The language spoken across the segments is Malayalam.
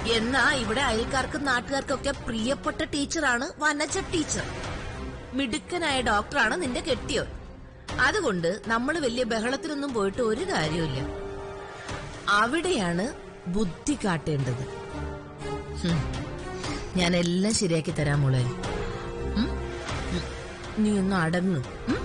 എന്നാ ഇവിടെ അയൽക്കാർക്കും നാട്ടുകാർക്കൊക്കെ പ്രിയപ്പെട്ട ടീച്ചറാണ് വനജ ടീച്ചർ മിടുക്കനായ ഡോക്ടറാണ് നിന്റെ കെട്ടിയോ അതുകൊണ്ട് നമ്മൾ വലിയ ബഹളത്തിനൊന്നും പോയിട്ട് ഒരു കാര്യമില്ല അവിടെയാണ് ബുദ്ധി കാട്ടേണ്ടത് ഹും. ഞാൻ എല്ലാം ശരിയാക്കി തരാം മോളെ ഉം? ഉം. നീ ഒന്ന് അടങ്ങ് ഉം?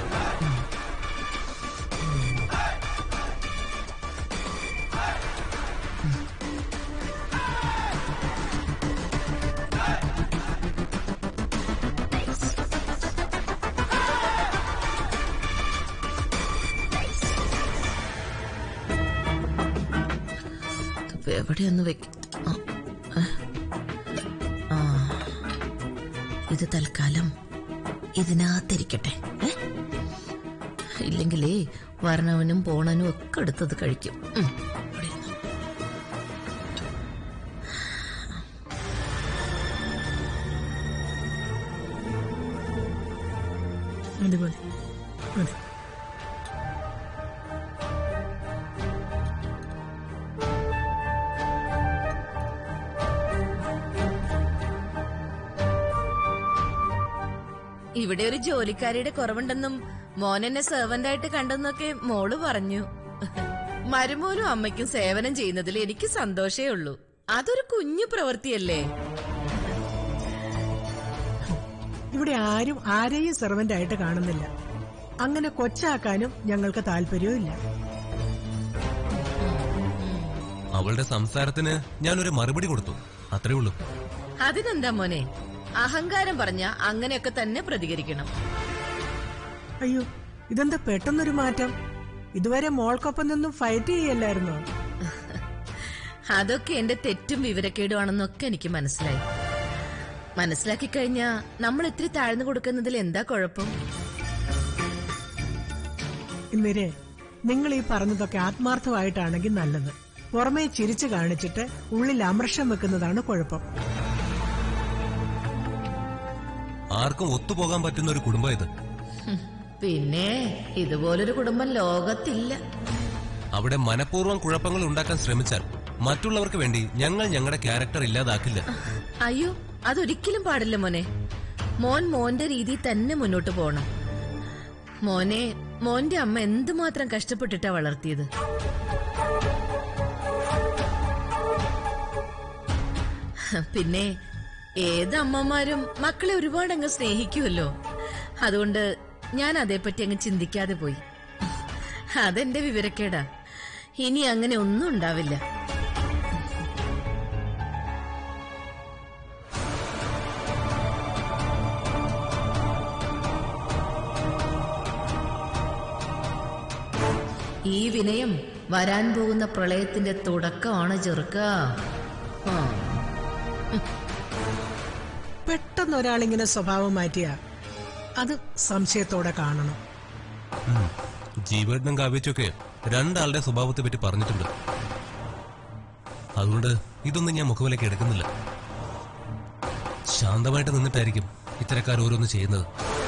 ഇതിപ്പോ എവിടെയൊന്ന് വെക്ക ആ, ആ. ആ ഇത് തൽക്കാലം ഇതിനകത്തിരിക്കട്ടെ ഏ? ഇല്ലെങ്കിലേ വരണവനും പോണനും ഒക്കെ എടുത്തത് കഴിക്കും ഉം, ഇവിടെ ഇരുന്നോ. മതി മതി മതി ഇവിടെ ഒരു ജോലിക്കാരിയുടെ കുറവുണ്ടെന്നും മോനെന്നെ സെർവന്റ് ആയിട്ട് കണ്ടെന്നൊക്കെ മോള് പറഞ്ഞു മരുമോനും അമ്മയ്ക്കും സേവനം ചെയ്യുന്നതിൽ എനിക്ക് സന്തോഷേ ഉള്ളൂ അതൊരു കുഞ്ഞു പ്രവൃത്തിയല്ലേ ഇവിടെ ആരും ആരെയും സെർവന്റ് ആയിട്ട് കാണുന്നില്ല അങ്ങനെ കൊച്ചാക്കാനും ഞങ്ങൾക്ക് താല്പര്യവും അവളുടെ സംസാരത്തിന് ഞാനൊരു മറുപടി കൊടുത്തു അത്രേ ഉള്ളൂ അതിനെന്താ മോനെ അഹങ്കാരം പറഞ്ഞ അങ്ങനെയൊക്കെ തന്നെ പ്രതികരിക്കണം അയ്യോ ഇതെന്താ പെട്ടെന്നൊരു മാറ്റം ഇതുവരെ മോൾക്കൊപ്പം നിന്നും ഫൈറ്റ് ചെയ്യല്ലായിരുന്നോ അതൊക്കെ എന്റെ തെറ്റും വിവരക്കേടുവാണെന്നൊക്കെ എനിക്ക് മനസ്സിലായി മനസ്സിലാക്കി കഴിഞ്ഞാ നമ്മൾ ഇത്തിരി താഴ്ന്നു കൊടുക്കുന്നതിൽ എന്താ കുഴപ്പം ഇന്നിരെ നിങ്ങൾ ഈ പറഞ്ഞതൊക്കെ ആത്മാർത്ഥമായിട്ടാണെങ്കിൽ നല്ലത് പുറമേ ചിരിച്ചു കാണിച്ചിട്ട് ഉള്ളിൽ അമർഷം വെക്കുന്നതാണ് കുഴപ്പം ആർക്കും ഒത്തുപോകാൻ പറ്റുന്ന ഒരു കുടുംബം ഇത് ഹും, പിന്നെ ഇതുപോലൊരു കുടുംബം ലോകത്തില്ല അവിടെ മനഃപൂർവ്വം കുഴപ്പങ്ങൾ ഉണ്ടാക്കാൻ ശ്രമിച്ചാൽ മറ്റുള്ളവർക്ക് വേണ്ടി ഞങ്ങൾ ഞങ്ങളുടെ ക്യാരക്ടർ ഇല്ലാതാക്കില്ല അയ്യോ അതൊരിക്കലും പാടില്ല മോനെ മോൻ മോന്റെ രീതിയിൽ തന്നെ മുന്നോട്ട് പോണം മോനെ മോന്റെ അമ്മ എന്തുമാത്രം കഷ്ടപ്പെട്ടിട്ടാ വളർത്തിയത് പിന്നെ ഏത് അമ്മമാരും മക്കളെ ഒരുപാട് അങ്ങ് സ്നേഹിക്കുമല്ലോ അതുകൊണ്ട് ഞാൻ അതേപ്പറ്റി അങ്ങ് ചിന്തിക്കാതെ പോയി അതെന്റെ വിവരക്കേടാ ഇനി അങ്ങനെ ഒന്നും ഉണ്ടാവില്ല ഈ വിനയം വരാൻ പോകുന്ന പ്രളയത്തിന്റെ തുടക്കമാണ് ചെറുക്ക ആ. പെട്ടെന്ന് ഒരാളിങ്ങനെ സ്വഭാവം മാറ്റിയ അത് സംശയത്തോടെ കാണണം ഉം. ജീവേട്ടനും കാവ്യച്ചൊക്കെ രണ്ടാളുടെ സ്വഭാവത്തെ പറ്റി പറഞ്ഞിട്ടുണ്ട് അതുകൊണ്ട് ഇതൊന്നും ഞാൻ മുഖവിലേക്ക് എടുക്കുന്നില്ല ശാന്തമായിട്ട് നിന്നിട്ടായിരിക്കും ഇത്തരക്കാർ ഓരോന്ന് ചെയ്യുന്നത്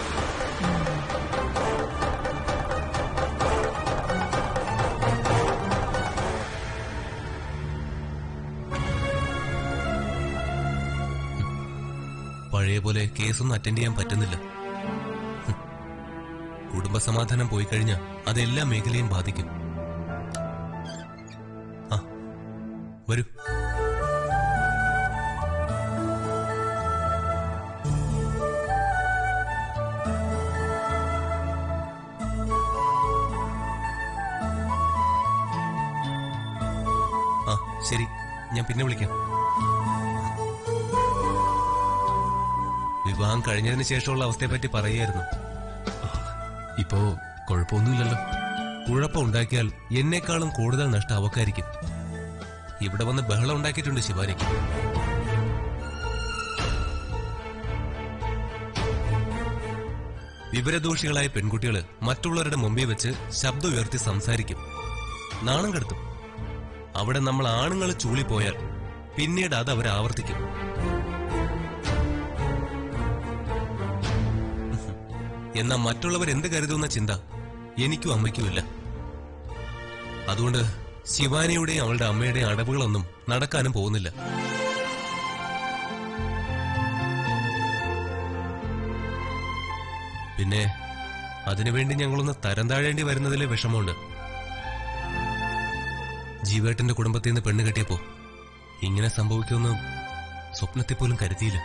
പഴയ പോലെ കേസൊന്നും അറ്റൻഡ് ചെയ്യാൻ പറ്റുന്നില്ല കുടുംബസമാധാനം പോയി കഴിഞ്ഞാൽ അതെല്ലാ മേഖലയും ബാധിക്കും ആ വരൂ ആ ശരി ഞാൻ പിന്നെ വിളിക്കാം വിവാഹം കഴിഞ്ഞതിന് ശേഷമുള്ള അവസ്ഥയെപ്പറ്റി പറയുമായിരുന്നു ഇപ്പോ കുഴപ്പമൊന്നുമില്ലല്ലോ കുഴപ്പം ഉണ്ടാക്കിയാൽ എന്നെക്കാളും കൂടുതൽ നഷ്ടം അവക്കായിരിക്കും ഇവിടെ വന്ന് ബഹളം ഉണ്ടാക്കിയിട്ടുണ്ട് ശിവാനി വിവരദോഷികളായ പെൺകുട്ടികള് മറ്റുള്ളവരുടെ മുമ്പിൽ വെച്ച് ശബ്ദം ഉയർത്തി സംസാരിക്കും നാണം കെടുത്തും അവിടെ നമ്മൾ ആണുങ്ങൾ ചൂളിപ്പോയാൽ പിന്നീട് അത് അവർ ആവർത്തിക്കും എന്നാ മറ്റുള്ളവർ എന്ത് കരുതുന്ന ചിന്ത എനിക്കും അമ്മയ്ക്കുമില്ല അതുകൊണ്ട് ശിവാനിയുടെയും അവളുടെ അമ്മയുടെയും അടവുകളൊന്നും നടക്കാനും പോകുന്നില്ല പിന്നെ അതിനുവേണ്ടി ഞങ്ങളൊന്ന് തരം താഴേണ്ടി വരുന്നതിലെ വിഷമമുണ്ട് ജീവേട്ടന്റെ കുടുംബത്തിൽ നിന്ന് പെണ്ണ് കെട്ടിയപ്പോ ഇങ്ങനെ സംഭവിക്കുമെന്ന് സ്വപ്നത്തിൽ പോലും കരുതിയില്ല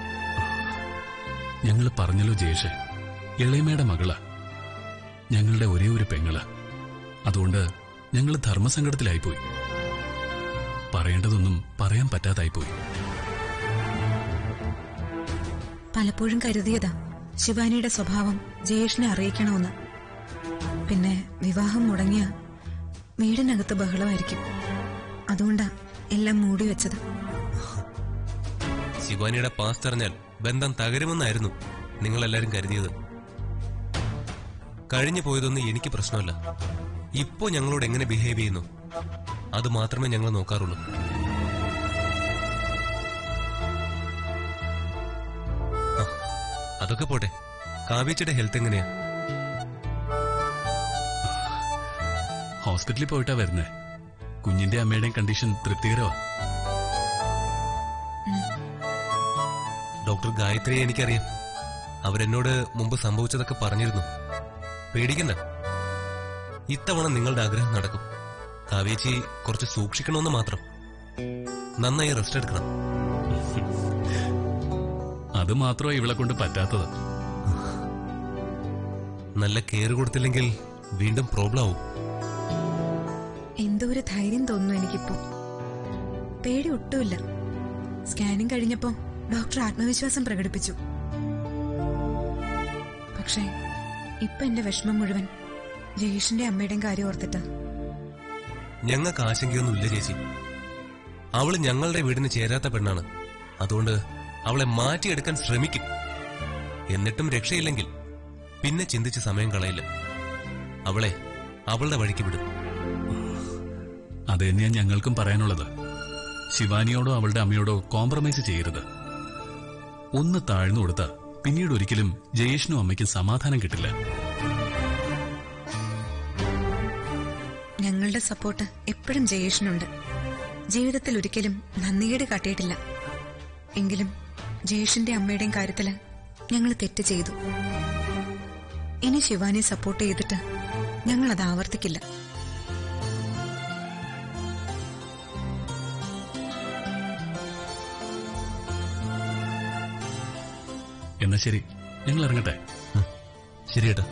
ഞങ്ങൾ പറഞ്ഞല്ലോ ജയേഷ് ഇളയമയുടെ മകളാ ഞങ്ങളുടെ ഒരേ ഒരു പെങ്ങളാ അതുകൊണ്ട് ഞങ്ങൾ ധർമ്മസങ്കടത്തിലായിപ്പോയി പറയേണ്ടതൊന്നും പറയാൻ പറ്റാതായിപ്പോയി പലപ്പോഴും കരുതിയതാ ശിവാനിയുടെ സ്വഭാവം ജയേഷിനെ അറിയിക്കണമെന്ന് പിന്നെ വിവാഹം മുടങ്ങിയ വീടിനകത്ത് ബഹളമായിരിക്കും അതുകൊണ്ടാ എല്ലാം മൂടി വെച്ചത് ശിവാനിയുടെ പാസ്റ്റ് അറിഞ്ഞാൽ ബന്ധം തകരുമെന്നായിരുന്നു നിങ്ങളെല്ലാരും കരുതിയത് കഴിഞ്ഞു പോയതൊന്നും എനിക്ക് പ്രശ്നമല്ല ഇപ്പോ ഞങ്ങളോട് എങ്ങനെ ബിഹേവ് ചെയ്യുന്നു അത് മാത്രമേ ഞങ്ങൾ നോക്കാറുള്ളൂ ആ, അതൊക്കെ പോട്ടെ കാവ്യച്ചയുടെ ഹെൽത്ത് എങ്ങനെയാ ഹോസ്പിറ്റലിൽ പോയിട്ടാ വരുന്നേ കുഞ്ഞിന്റെ അമ്മയുടെയും കണ്ടീഷൻ തൃപ്തികരമാ ഡോക്ടർ ഗായത്രിയെ എനിക്കറിയാം അവരെന്നോട് മുമ്പ് സംഭവിച്ചതൊക്കെ പറഞ്ഞിരുന്നു പേടിക്കണ്ട ഇത്തവണ നിങ്ങളുടെ ആഗ്രഹം നടക്കും കാവേച്ചി കുറച്ച് സൂക്ഷിക്കണമെന്ന് മാത്രം നന്നായി റെസ്റ്റ് എടുക്കണം അത് മാത്രമാ ഇവളെ കൊണ്ട് പറ്റാത്തത് നല്ല കെയർ കൊടുത്തില്ലെങ്കിൽ വീണ്ടും പ്രോബ്ലം ആവും എന്തോ ഒരു ധൈര്യം തോന്നുന്നു എനിക്കിപ്പോ പേടി ഒട്ടുമില്ല സ്കാനിംഗ് കഴിഞ്ഞപ്പോ ഡോക്ടർ ആത്മവിശ്വാസം പ്രകടിപ്പിച്ചു പക്ഷേ ഇപ്പൊ എന്റെ വിഷമം മുഴുവൻ ജയേഷിന്റെ അമ്മയുടെയും കാര്യം ഓർത്തിട്ടാ ഞങ്ങൾക്ക് ആശങ്കയൊന്നുമില്ല ചേച്ചി അവള് ഞങ്ങളുടെ വീടിന് ചേരാത്ത പെണ്ണാണ് അതുകൊണ്ട് അവളെ മാറ്റിയെടുക്കാൻ ശ്രമിക്കും എന്നിട്ടും രക്ഷയില്ലെങ്കിൽ പിന്നെ ചിന്തിച്ച് സമയം കളയില്ല അവളെ അവളുടെ വഴിക്ക് വിടും അത് തന്നെയാ ഞങ്ങൾക്കും പറയാനുള്ളത് ശിവാനിയോടോ അവളുടെ അമ്മയോടോ കോംപ്രമൈസ് ചെയ്യരുത് ഒന്ന് താഴ്ന്നു കൊടുത്ത പിന്നീട് ഒരിക്കലും ജയേഷിനും അമ്മയ്ക്കും സമാധാനം കിട്ടില്ല ഞങ്ങളുടെ സപ്പോർട്ട് എപ്പോഴും ജയേഷിനുണ്ട് ജീവിതത്തിൽ ഒരിക്കലും നന്ദികേട് കാട്ടിയിട്ടില്ല എങ്കിലും ജയേഷിന്റെ അമ്മയുടെയും കാര്യത്തില് ഞങ്ങൾ തെറ്റ് ചെയ്തു ഇനി ശിവാനെ സപ്പോർട്ട് ചെയ്തിട്ട് ഞങ്ങൾ അത് ആവർത്തിക്കില്ല എന്നാ ശരി ഞങ്ങൾ ഇറങ്ങട്ടെ ശരി ഏട്ടാ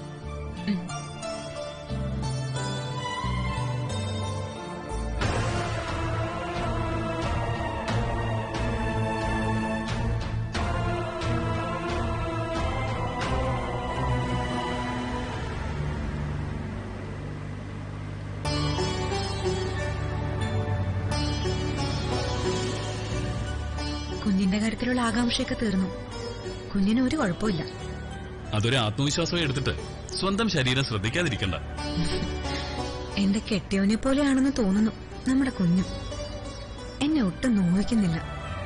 കുഞ്ഞിന്റെ കാര്യത്തിലുള്ള ആകാംക്ഷയൊക്കെ തീർന്നു കുഞ്ഞിന് ഒരു കുഴപ്പമില്ല അതൊരു ആത്മവിശ്വാസം എടുത്തിട്ട് സ്വന്തം ശരീരം ശ്രദ്ധിക്കാതിരിക്കണ്ട എന്റെ കെട്ടിയോനെ പോലെയാണെന്ന് തോന്നുന്നു നമ്മുടെ കുഞ്ഞും എന്നെ ഒട്ടും നോവിക്കുന്നില്ല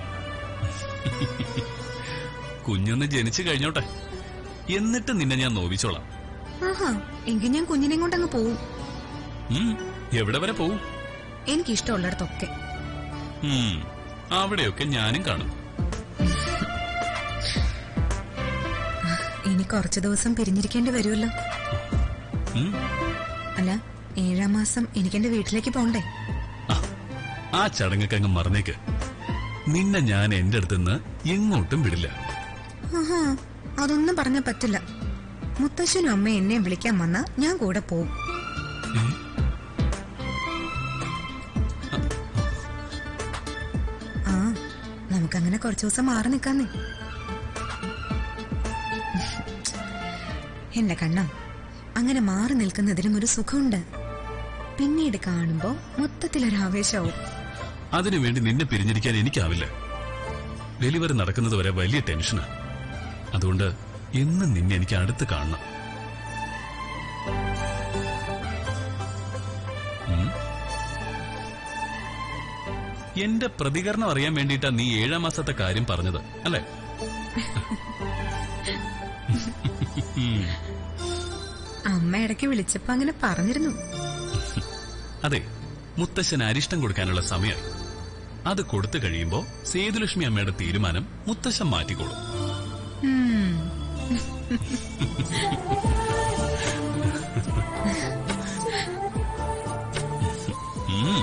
കുഞ്ഞൊന്ന് ജനിച്ചു കഴിഞ്ഞോട്ടെ എന്നിട്ട് നിന്നെ ഞാൻ നോവിച്ചോളാം ആഹാ എങ്കിൽ ഞാൻ കുഞ്ഞിനെ കൊണ്ടങ്ങ് പോവും ഉം, എവിടെ വരെ പോവും എനിക്കിഷ്ടമുള്ളിടത്തൊക്കെ ഉം, അവിടെയൊക്കെ ഞാനും കാണും ഇനി കുറച്ചു ദിവസം പിരിഞ്ഞിരിക്കേണ്ടി വരുമല്ലോ ഉം, അല്ല ഏഴാം മാസം എനിക്കെന്റെ വീട്ടിലേക്ക് പോണ്ടേ ആ, ആ ചടങ്ങൊക്കെ അങ്ങ് മറന്നേക്ക് നിന്നെ ഞാൻ എന്റെ അടുത്തുനിന്ന് എങ്ങോട്ടും വിടില്ല ആഹാ അതൊന്നും പറഞ്ഞാ പറ്റില്ല മുത്തശ്ശനും അമ്മ എന്നെ വിളിക്കാൻ വന്നാ ഞാൻ കൂടെ പോവും ആ നമുക്കങ്ങനെ കുറച്ചു ദിവസം മാറി നിക്കാന്നേ എന്റെ കണ്ണ അങ്ങനെ മാറി നിൽക്കുന്നതിനും ഒരു സുഖമുണ്ട് പിന്നീട് കാണുമ്പോ മൊത്തത്തിലൊരു ആവേശവും അതിനുവേണ്ടി നിന്നെ പിരിഞ്ഞിരിക്കാൻ എനിക്കാവില്ല ഡെലിവറി നടക്കുന്നത് വരെ വലിയ ടെൻഷനാ അതുകൊണ്ട് എന്നും നിന്നെ എനിക്ക് അടുത്ത് കാണണം ഉം? എന്റെ പ്രതികരണം അറിയാൻ വേണ്ടിയിട്ടാ നീ ഏഴാം മാസത്തെ കാര്യം പറഞ്ഞത് അല്ലേ ഉം. അമ്മ ഇടയ്ക്ക് വിളിച്ചപ്പോ അങ്ങനെ പറഞ്ഞിരുന്നു അതെ മുത്തശ്ശന് അരിഷ്ടം കൊടുക്കാനുള്ള സമയമായി അത് കൊടുത്തു കഴിയുമ്പോ സേതുലക്ഷ്മി അമ്മയുടെ തീരുമാനം മുത്തശ്ശൻ മാറ്റിക്കോളും ഉം.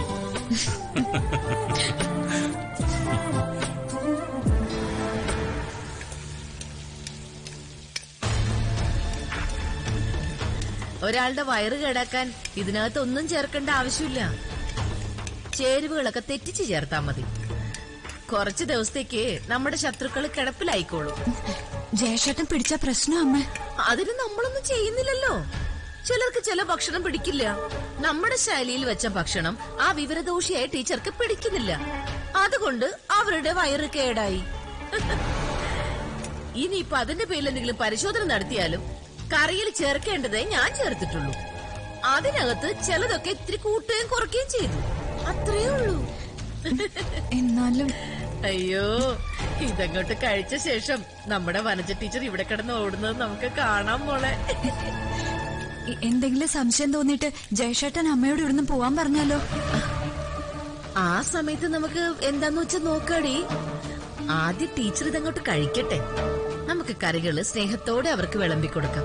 ഒരാളുടെ വയറ് കേടാക്കാൻ ഇതിനകത്ത് ഒന്നും ചേർക്കേണ്ട ആവശ്യമില്ല ചേരുവകളൊക്കെ തെറ്റിച്ച് ചേർത്താ മതി കുറച്ച് ദിവസത്തേക്ക് നമ്മുടെ ശത്രുക്കൾ കിടപ്പിലായിക്കോളും ജയശേട്ടൻ പിടിച്ച പ്രശ്നം അമ്മ അതിന് നമ്മളൊന്നും ചെയ്യുന്നില്ലല്ലോ ചിലർക്ക് ചില ഭക്ഷണം പിടിക്കില്ല നമ്മുടെ ശൈലിയിൽ വെച്ച ഭക്ഷണം ആ വിവരദോഷിയായ ടീച്ചർക്ക് പിടിക്കുന്നില്ല അതുകൊണ്ട് അവരുടെ വയറ് കേടായി ഇനിയിപ്പൊ അതിന്റെ പേരിൽ എന്തെങ്കിലും പരിശോധന നടത്തിയാലും കറിയിൽ ചേർക്കേണ്ടതേ ഞാൻ ചേർത്തിട്ടുള്ളൂ അതിനകത്ത് ചിലതൊക്കെ ഇത്തിരി കൂട്ടുകയും കുറയ്ക്കുകയും ചെയ്തു അത്രേ ഉള്ളൂ എന്നാലും അയ്യോ ഇതങ്ങോട്ട് കഴിച്ച ശേഷം നമ്മുടെ വനജ ടീച്ചർ ഇവിടെ കിടന്ന് ഓടുന്നത് നമുക്ക് കാണാം മോളെ എ- എന്തെങ്കിലും സംശയം തോന്നിയിട്ട് ജയശേട്ടൻ അമ്മയോട് ഇവിടുന്ന് പോവാൻ പറഞ്ഞാലോ ആ സമയത്ത് നമുക്ക് എന്താന്ന് വെച്ചാ നോക്കാടി ആദ്യം ടീച്ചർ ഇതങ്ങോട്ട് കഴിക്കട്ടെ നമുക്ക് കറികള് സ്നേഹത്തോടെ അവർക്ക് വിളമ്പി കൊടുക്കാം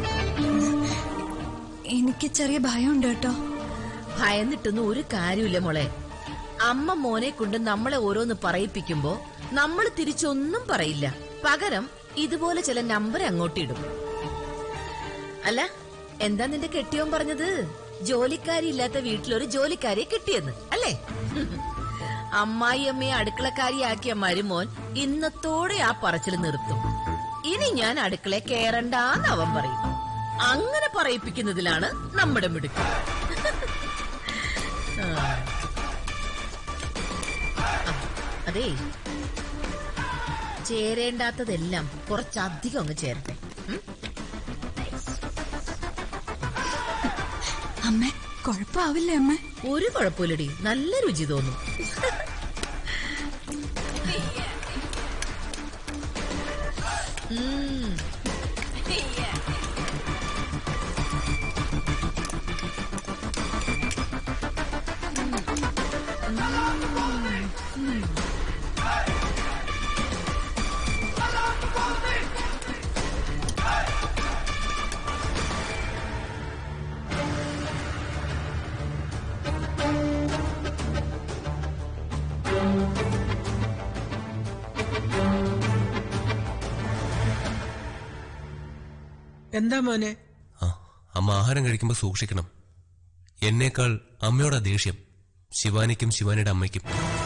എനിക്ക് ചെറിയ ഭയമുണ്ട് കേട്ടോ ഭയന്നിട്ടൊന്നും ഒരു കാര്യമില്ല മോളെ അമ്മ മോനെ കൊണ്ട് നമ്മളെ ഓരോന്ന് പറയിപ്പിക്കുമ്പോ നമ്മൾ തിരിച്ചൊന്നും പറയില്ല പകരം ഇതുപോലെ ചില നമ്പർ അങ്ങോട്ടിടും അല്ല എന്താ നിന്റെ കെട്ടിയോൻ പറഞ്ഞത് ജോലിക്കാരി ഇല്ലാത്ത വീട്ടിലൊരു ജോലിക്കാരിയെ കിട്ടിയെന്ന് അല്ലേ അമ്മായി അമ്മയെ അടുക്കളക്കാരിയാക്കിയ മരുമോൻ ഇന്നത്തോടെ ആ പറച്ചിൽ നിർത്തും ഇനി ഞാൻ അടുക്കളയെ കേറണ്ടാന്ന് അവൻ പറയും അങ്ങനെ പറയിപ്പിക്കുന്നതിലാണ് നമ്മുടെ മിടുക്ക് ആ. ആ, അതേ ചേരേണ്ടാത്തതെല്ലാം കുറച്ചധികം അങ്ങ് ചേരട്ടെ ഉം? അമ്മ കുഴപ്പമാവില്ലേ അമ്മ ഒരു കുഴപ്പമില്ലടി നല്ല രുചി തോന്നും ഉം. എന്താ മോനെ ആ അമ്മ ആഹാരം കഴിക്കുമ്പോൾ സൂക്ഷിക്കണം എന്നേക്കാൾ അമ്മയോടാ ദേഷ്യം ശിവാനിക്കും ശിവാനിയുടെ അമ്മയ്ക്കും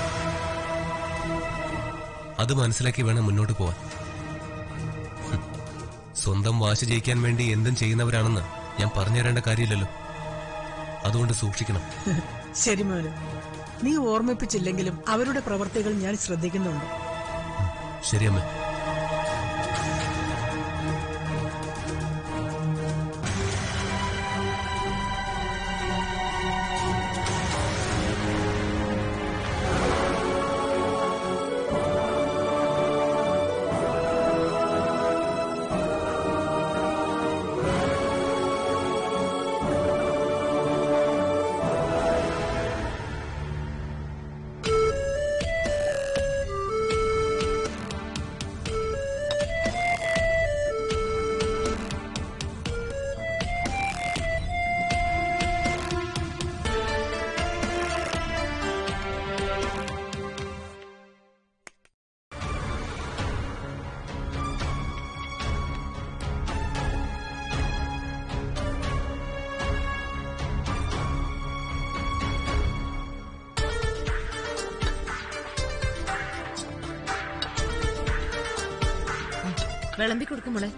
അത് മനസ്സിലാക്കി വേണം മുന്നോട്ട് പോവാൻ ഹും. സ്വന്തം വാശി ജയിക്കാൻ വേണ്ടി എന്തും ചെയ്യുന്നവരാണെന്ന് ഞാൻ പറഞ്ഞു തരേണ്ട കാര്യമില്ലല്ലോ അതുകൊണ്ട് സൂക്ഷിക്കണം ശരി മോനെ നീ ഓർമ്മിപ്പിച്ചില്ലെങ്കിലും അവരുടെ പ്രവർത്തികൾ ഞാൻ ശ്രദ്ധിക്കുന്നുണ്ട് ശരി അമ്മ വിളമ്പി കൊടുക്കും മോളെ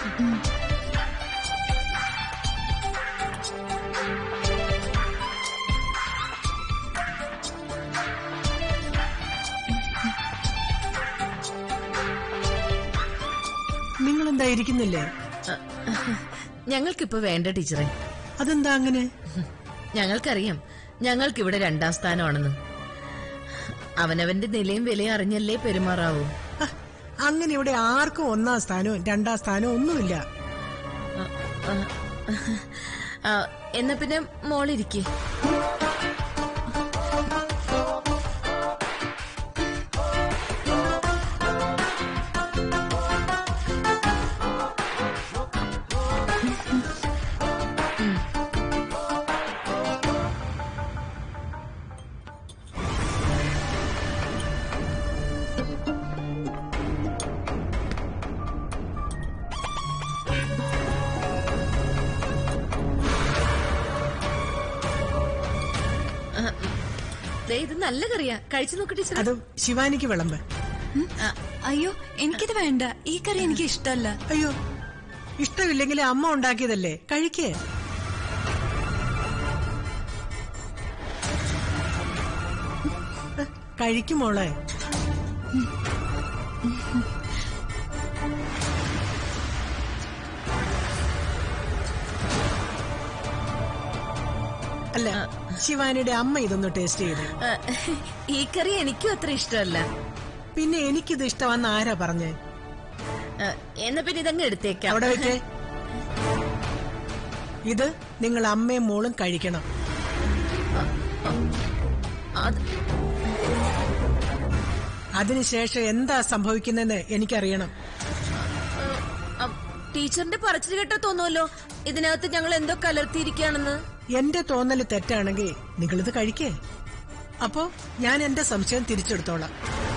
നിങ്ങൾ എന്താ ഇരിക്കുന്നില്ലേ ഞങ്ങൾക്കിപ്പോ വേണ്ട ടീച്ചറെ അതെന്താ അങ്ങനെ ഞങ്ങൾക്കറിയാം ഞങ്ങൾക്കിവിടെ രണ്ടാം സ്ഥാനമാണെന്ന് അവനവന്റെ നിലയും വിലയും അറിഞ്ഞല്ലേ പെരുമാറാവൂ ഹ, അങ്ങനെ ഇവിടെ ആർക്കും ഒന്നാം സ്ഥാനവും രണ്ടാം സ്ഥാനവും ഒന്നുമില്ല ആ, എന്നാ പിന്നെ മോളിരിക്കേ ദേ ഇത് നല്ല കറിയാ കഴിച്ചു നോക്ക് ടീച്ചർ അത് ശിവാനിക്ക് വിളമ്പ് ഉം? അയ്യോ എനിക്കിത് വേണ്ട ഈ കറി എനിക്ക് ഇഷ്ടമല്ല അയ്യോ ഇഷ്ടമില്ലെങ്കിൽ അമ്മ ഉണ്ടാക്കിയതല്ലേ കഴിക്കേ കഴിക്കുമോളെ അല്ല ശിവാനിയുടെ അമ്മ ഇതൊന്ന് ടേസ്റ്റ് ചെയ്ത് ആ, ഈ കറി എനിക്കും അത്ര ഇഷ്ടമല്ല പിന്നെ എനിക്കിത് ഇഷ്ടമാന്ന് ആരാ പറഞ്ഞേ ആ, എന്നാ പിന്നെ ഇതങ്ങ് എടുത്തേക്കാം അവിടെ വെക്കേ ഇത് നിങ്ങൾ അമ്മയും മോളും കഴിക്കണം അത് അതിനുശേഷം എന്താ സംഭവിക്കുന്നതെന്ന് എനിക്കറിയണം ആ, ടീച്ചറിന്റെ പറച്ചിൽ കേട്ടാ തോന്നുമല്ലോ ഇതിനകത്ത് ഞങ്ങൾ എന്തോ കലർത്തിയിരിക്കുകയാണെന്ന് എന്റെ തോന്നല് തെറ്റാണെങ്കിൽ നിങ്ങളിത് കഴിക്കേ അപ്പോ ഞാൻ എന്റെ സംശയം തിരിച്ചെടുത്തോളാം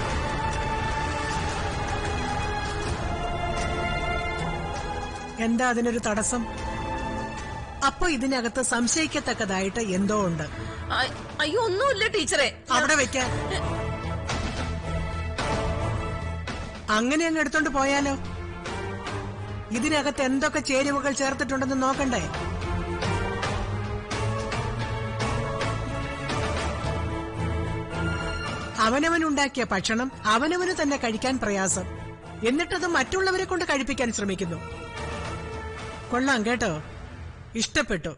എന്താ അതിനൊരു തടസ്സം അപ്പൊ ഇതിനകത്ത് സംശയിക്കത്തക്കതായിട്ട് എന്തോ ഉണ്ട് ആ, അയ്യോ ഒന്നുമില്ല ടീച്ചറെ അവിടെ വെക്കാൻ അങ്ങനെ അങ്ങ് എടുത്തോണ്ട് പോയാലോ ഇതിനകത്ത് എന്തൊക്കെ ചേരുവകൾ ചേർത്തിട്ടുണ്ടെന്ന് നോക്കണ്ടേ അവനവൻ ഉണ്ടാക്കിയ ഭക്ഷണം അവനവന് തന്നെ കഴിക്കാൻ പ്രയാസം എന്നിട്ടത് മറ്റുള്ളവരെ കൊണ്ട് കഴിപ്പിക്കാൻ ശ്രമിക്കുന്നു കൊള്ളാം കേട്ടോ ഇഷ്ടപ്പെട്ടു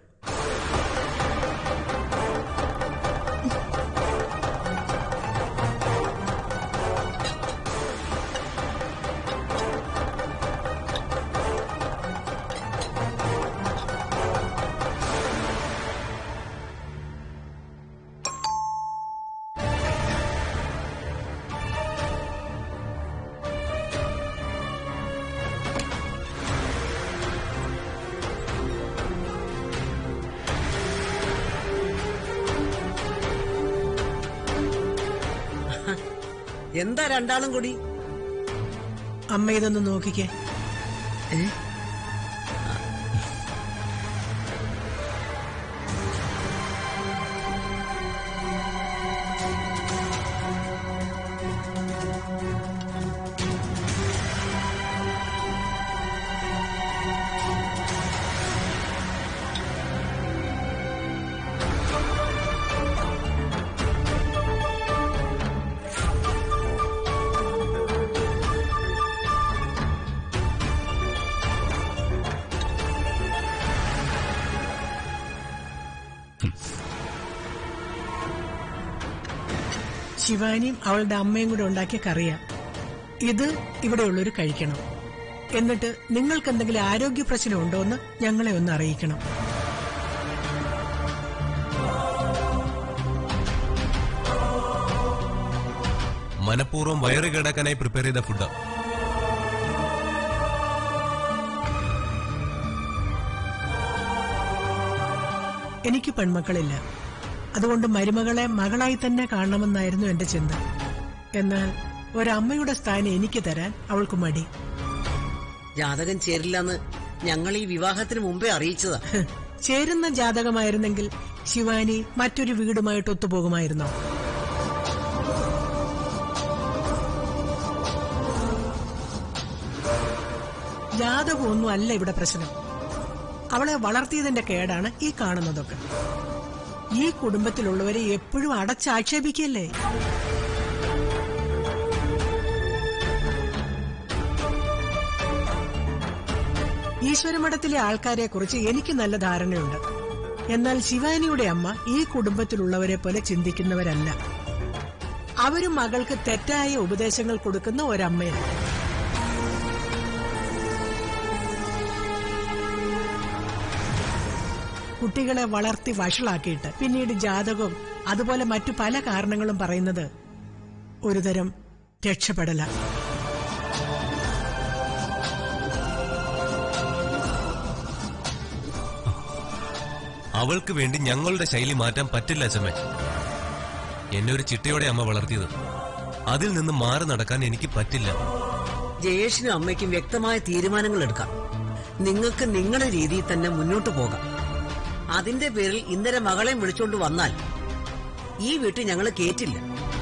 എന്താ രണ്ടാളും കൂടി അമ്മ ഇതൊന്ന് നോക്കിക്കേ ശിവാനിയും അവളുടെ അമ്മയും കൂടെ ഉണ്ടാക്കിയ കറിയാ ഇത് ഇവിടെയുള്ളവർ കഴിക്കണം എന്നിട്ട് നിങ്ങൾക്ക് എന്തെങ്കിലും ആരോഗ്യ പ്രശ്നം ഉണ്ടോ എന്ന് ഞങ്ങളെ ഒന്ന് അറിയിക്കണം മനഃപൂർവ്വം വയറ് കേടാക്കാനായി പ്രിപ്പയർ ചെയ്ത ഫുഡാ എനിക്ക് പെൺമക്കളില്ല അതുകൊണ്ട് മരുമകളെ മകളായി തന്നെ കാണണമെന്നായിരുന്നു എന്റെ ചിന്ത എന്നാൽ ഒരമ്മയുടെ സ്ഥാനം എനിക്ക് തരാൻ അവൾക്ക് മടി ജാതകം ചേരില്ലെന്ന് ഞങ്ങൾ ഈ വിവാഹത്തിന് മുമ്പേ അറിയിച്ചതാ ഹ്, ചേരുന്ന ജാതകമായിരുന്നെങ്കിൽ ശിവാനി മറ്റൊരു വീടുമായിട്ട് ഒത്തുപോകുമായിരുന്നോ ജാതകമൊന്നും അല്ല ഇവിടെ പ്രശ്നം അവളെ വളർത്തിയതിന്റെ കേടാണ് ഈ കാണുന്നതൊക്കെ ഈ കുടുംബത്തിലുള്ളവരെ എപ്പോഴും അടച്ചാക്ഷേപിക്കല്ലേ ഈശ്വരമഠത്തിലെ ആൾക്കാരെ കുറിച്ച് എനിക്ക് നല്ല ധാരണയുണ്ട് എന്നാൽ ശിവാനിയുടെ അമ്മ ഈ കുടുംബത്തിലുള്ളവരെ പോലെ ചിന്തിക്കുന്നവരല്ല അവരും മകൾക്ക് തെറ്റായ ഉപദേശങ്ങൾ കൊടുക്കുന്ന ഒരമ്മയാണ് കുട്ടികളെ വളർത്തി വഷളാക്കിയിട്ട് പിന്നീട് ജാതകവും അതുപോലെ മറ്റു പല കാരണങ്ങളും പറയുന്നത് ഒരുതരം രക്ഷപ്പെടല അവൾക്ക് വേണ്ടി ഞങ്ങളുടെ ശൈലി മാറ്റാൻ പറ്റില്ല അച്ഛമ്മേ എന്നെ ഒരു ചിട്ടയോടെ അമ്മ വളർത്തിയത് അതിൽ നിന്ന് മാറി നടക്കാൻ എനിക്ക് പറ്റില്ല ജയേഷിനും അമ്മയ്ക്കും വ്യക്തമായ തീരുമാനങ്ങൾ എടുക്കാം നിങ്ങൾക്ക് നിങ്ങളുടെ രീതിയിൽ തന്നെ മുന്നോട്ട് പോകാം അതിന്റെ പേരിൽ ഇന്നലെ മകളെയും വിളിച്ചോണ്ട് വന്നാൽ ഈ വീട്ടിൽ ഞങ്ങൾ കേറ്റില്ല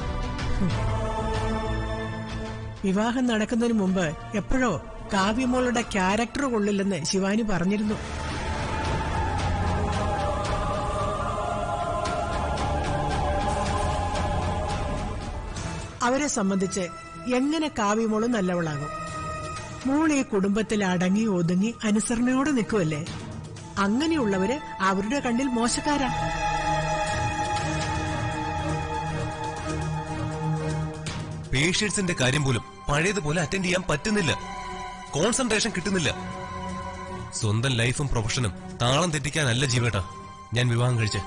വിവാഹം നടക്കുന്നതിന് മുമ്പ് എപ്പോഴോ കാവ്യമോളുടെ ക്യാരക്ടർ കൊള്ളില്ലെന്ന് ശിവാനി പറഞ്ഞിരുന്നു അവരെ സംബന്ധിച്ച് എങ്ങനെ കാവ്യമോള് നല്ലവളാകും മോൾ ഈ കുടുംബത്തിൽ അടങ്ങി ഒതുങ്ങി അനുസരണയോടെ നിൽക്കുമല്ലേ അങ്ങനെയുള്ളവര് അവരുടെ കണ്ണിൽ മോശക്കാരാ പേഷ്യൻസിന്റെ കാര്യം പോലും പഴയതുപോലെ അറ്റൻഡ് ചെയ്യാൻ പറ്റുന്നില്ല കോൺസെൻട്രേഷൻ കിട്ടുന്നില്ല സ്വന്തം ലൈഫും പ്രൊഫഷനും താളം തെറ്റിക്കാനല്ല ജീവേട്ടാ ഞാൻ വിവാഹം കഴിച്ചേ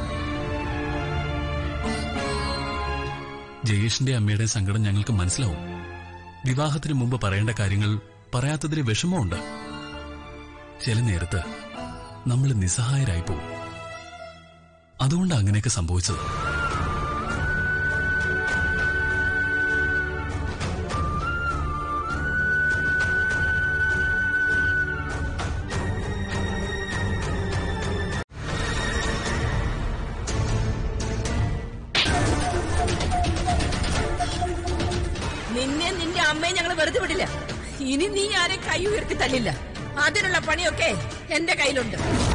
ജയേഷിന്റെ അമ്മയുടെ സങ്കടം ഞങ്ങൾക്ക് മനസ്സിലാവും വിവാഹത്തിന് മുമ്പ് പറയേണ്ട കാര്യങ്ങൾ പറയാത്തതിന് വിഷമമുണ്ട് ചില നേരത്ത് നമ്മൾ നിസ്സഹായരായി പോവും അതുകൊണ്ടാണ് അങ്ങനെയൊക്കെ സംഭവിച്ചത് നിന്നെ നിന്റെ അമ്മയെ ഞങ്ങൾ വെറുതെ വിടില്ല ഇനി നീ ആരെ കൈ ഉയർത്തി തള്ളില്ല അതിനുള്ള പണിയൊക്കെ എന്റെ കയ്യിലുണ്ട്